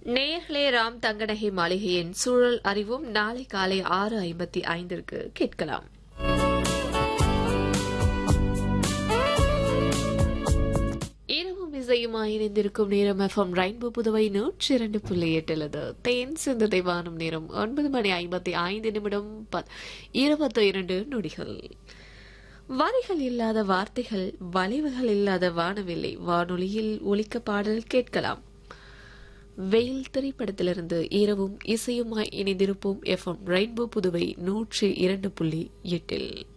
நேயர்களே ராம் தங்கநகை மாளிகையின் சூழல் அறிவும் நாளை காலை ஆறு ஐம்பத்தி ஐந்திற்கு கேட்கலாம் இரவும் இசையுமாய் இணைந்திருக்கும் நேரம் எஃப்எம் ரெயின்போ புதுவை நூற்றி இரண்டு புள்ளி எட்டுலது தேன் சிந்ததை வானம் நேரம் ஒன்பது மணி ஐம்பத்தி ஐந்து நிமிடம் ப- இருபத்தி இரண்டு நொடிகள் வரிகள் இல்லாத வார்த்தைகள் வளைவுகள் இல்லாத வானவில்லை வானொலியில் ஒலிக்க பாடல் கேட்கலாம் வெயில் திரைப்படத்திலிருந்து இரவும் இசையுமாய் இணைந்திருப்போம் எஃப்எம் ரெயின்போ புதுவை நூற்றி இரண்டு புள்ளி எட்டில்